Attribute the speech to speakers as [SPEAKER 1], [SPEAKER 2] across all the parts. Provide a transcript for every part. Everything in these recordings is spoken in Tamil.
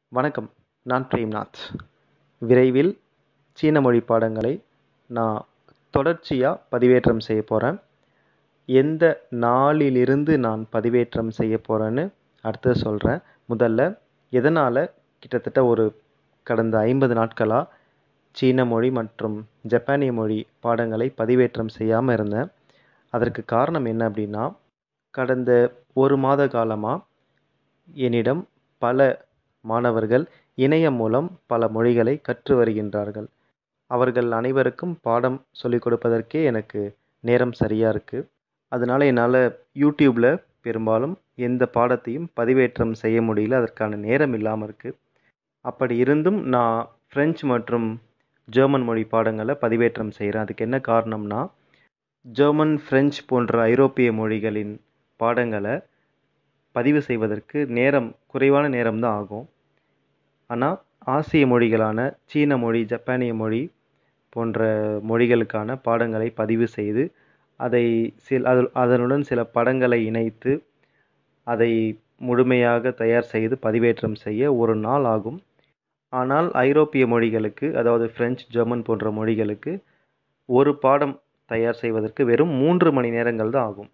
[SPEAKER 1] வணக்கம் நான் பிரேம்நாத் விரைவில் சீன மொழி பாடங்களை நான் தொடர்ச்சியாக பதிவேற்றம் செய்ய போகிறேன் எந்த நாளிலிருந்து நான் பதிவேற்றம் செய்ய போகிறேன்னு அடுத்தது சொல்கிறேன் முதல்ல எதனால் கிட்டத்தட்ட ஒரு கடந்த ஐம்பது நாட்களாக சீன மொழி மற்றும் ஜப்பானிய மொழி பாடங்களை பதிவேற்றம் செய்யாமல் இருந்தேன் அதற்கு காரணம் என்ன அப்படின்னா கடந்த ஒரு மாத காலமாக என்னிடம் பல மாணவர்கள் இணையம் மூலம் பல மொழிகளை கற்று வருகின்றார்கள் அவர்கள் அனைவருக்கும் பாடம் சொல்லிக் கொடுப்பதற்கே எனக்கு நேரம் சரியாக இருக்குது அதனால் என்னால் யூடியூப்பில் பெரும்பாலும் எந்த பாடத்தையும் பதிவேற்றம் செய்ய முடியல அதற்கான நேரம் இல்லாமல் இருக்குது அப்படி இருந்தும் நான் ஃப்ரெஞ்சு மற்றும் ஜெர்மன் மொழி பாடங்களை பதிவேற்றம் செய்கிறேன் அதுக்கு என்ன காரணம்னா ஜெர்மன் ஃப்ரெஞ்சு போன்ற ஐரோப்பிய மொழிகளின் பாடங்களை பதிவு செய்வதற்கு நேரம் குறைவான நேரம்தான் ஆகும் ஆனால் ஆசிய மொழிகளான சீன மொழி ஜப்பானிய மொழி போன்ற மொழிகளுக்கான பாடங்களை பதிவு செய்து அதை சில அது அதனுடன் சில படங்களை இணைத்து அதை முழுமையாக தயார் செய்து பதிவேற்றம் செய்ய ஒரு நாள் ஆகும் ஆனால் ஐரோப்பிய மொழிகளுக்கு அதாவது ஃப்ரெஞ்சு ஜெர்மன் போன்ற மொழிகளுக்கு ஒரு பாடம் தயார் செய்வதற்கு வெறும் மூன்று மணி நேரங்கள் தான் ஆகும்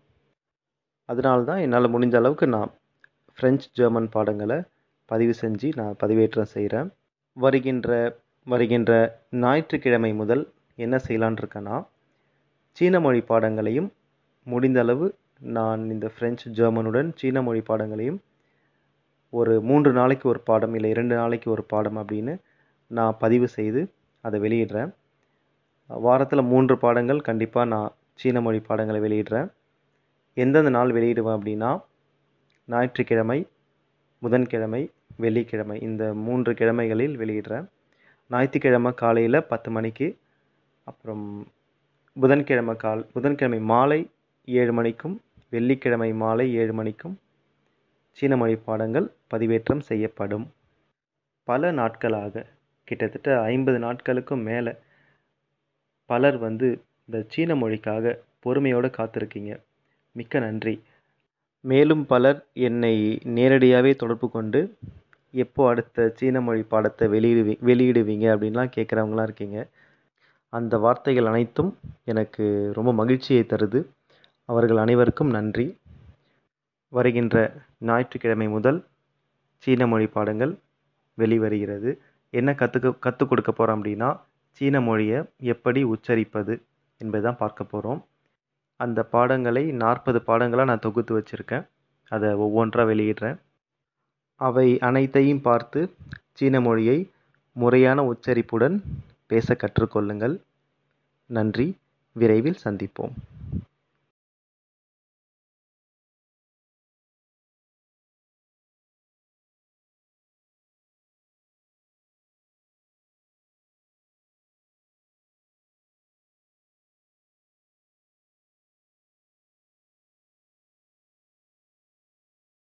[SPEAKER 1] அதனால தான் என்னால் முடிஞ்ச அளவுக்கு நான் ஃப்ரெஞ்சு ஜெர்மன் பாடங்களை பதிவு செஞ்சு நான் பதிவேற்றம் செய்கிறேன் வருகின்ற வருகின்ற ஞாயிற்றுக்கிழமை முதல் என்ன செய்யலான் இருக்கேன்னா சீன மொழி பாடங்களையும் முடிந்த அளவு நான் இந்த ஃப்ரெஞ்சு ஜெர்மனுடன் சீன மொழி பாடங்களையும் ஒரு மூன்று நாளைக்கு ஒரு பாடம் இல்லை இரண்டு நாளைக்கு ஒரு பாடம் அப்படின்னு நான் பதிவு செய்து அதை வெளியிடுறேன் வாரத்தில் மூன்று பாடங்கள் கண்டிப்பாக நான் சீன மொழி பாடங்களை வெளியிடுறேன் எந்தெந்த நாள் வெளியிடுவேன் அப்படின்னா ஞாயிற்றுக்கிழமை புதன்கிழமை வெள்ளிக்கிழமை இந்த மூன்று கிழமைகளில் வெளியிடுறேன் ஞாயிற்றுக்கிழமை காலையில் பத்து மணிக்கு அப்புறம் புதன்கிழமை கால் புதன்கிழமை மாலை ஏழு மணிக்கும் வெள்ளிக்கிழமை மாலை ஏழு மணிக்கும் சீன மொழி பாடங்கள் பதிவேற்றம் செய்யப்படும் பல நாட்களாக கிட்டத்தட்ட ஐம்பது நாட்களுக்கும் மேலே பலர் வந்து இந்த சீன மொழிக்காக பொறுமையோடு காத்திருக்கீங்க மிக்க நன்றி மேலும் பலர் என்னை நேரடியாகவே தொடர்பு கொண்டு எப்போ அடுத்த சீன மொழி பாடத்தை வெளியிடுவி வெளியிடுவீங்க அப்படின்லாம் கேட்குறவங்களாம் இருக்கீங்க அந்த வார்த்தைகள் அனைத்தும் எனக்கு ரொம்ப மகிழ்ச்சியை தருது அவர்கள் அனைவருக்கும் நன்றி வருகின்ற ஞாயிற்றுக்கிழமை முதல் சீன மொழி பாடங்கள் வெளிவருகிறது என்ன கற்றுக்க கற்றுக் கொடுக்க போகிறோம் அப்படின்னா சீன மொழியை எப்படி உச்சரிப்பது என்பதுதான் பார்க்க போகிறோம் அந்த பாடங்களை நாற்பது பாடங்களாக நான் தொகுத்து வச்சுருக்கேன் அதை ஒவ்வொன்றாக வெளியிடுறேன் அவை அனைத்தையும் பார்த்து சீன மொழியை முறையான உச்சரிப்புடன் பேச கற்றுக்கொள்ளுங்கள் நன்றி விரைவில் சந்திப்போம்